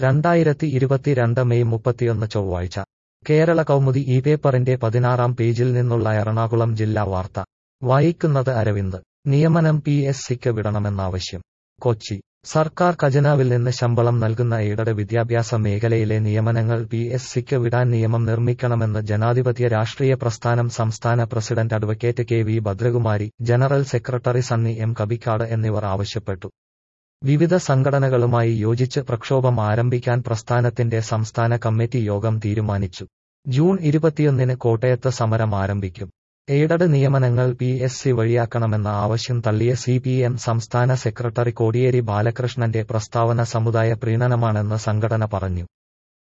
രണ്ടായിരത്തി ഇരുപത്തിരണ്ട് മെയ് മുപ്പത്തിയൊന്ന് ചൊവ്വാഴ്ച കേരള കൗമുദി ഈ പേപ്പറിന്റെ പതിനാറാം പേജിൽ നിന്നുള്ള എറണാകുളം ജില്ലാ വാർത്ത വായിക്കുന്നത് അരവിന്ദ് നിയമനം പി എസ് സിക്ക് വിടണമെന്നാവശ്യം കൊച്ചി സർക്കാർ ഖജനാവിൽ നിന്ന് ശമ്പളം നൽകുന്ന എയ്ഡഡ് വിദ്യാഭ്യാസ മേഖലയിലെ നിയമനങ്ങൾ പി എസ് സിക്ക് വിടാൻ നിയമം നിർമ്മിക്കണമെന്ന് ജനാധിപത്യ രാഷ്ട്രീയ പ്രസ്ഥാനം സംസ്ഥാന president advocate K V Bhadrakumari general secretary Sunny M Kabikkad എന്നിവർ ആവശ്യപ്പെട്ടു വിവിധ സംഘടനകളുമായി യോജിച്ച് പ്രക്ഷോഭം ആരംഭിക്കാൻ പ്രസ്ഥാനത്തിന്റെ സംസ്ഥാന കമ്മിറ്റി യോഗം തീരുമാനിച്ചു ജൂൺ ഇരുപത്തിയൊന്നിന് കോട്ടയത്ത് സമരം ആരംഭിക്കും എയ്ഡഡ് നിയമനങ്ങൾ പി എസ് സി വഴിയാക്കണമെന്ന ആവശ്യം തള്ളിയ സി പി എം സംസ്ഥാന സെക്രട്ടറി കോടിയേരി ബാലകൃഷ്ണന്റെ പ്രസ്താവന സമുദായ പ്രീണനമാണെന്ന് സംഘടന പറഞ്ഞു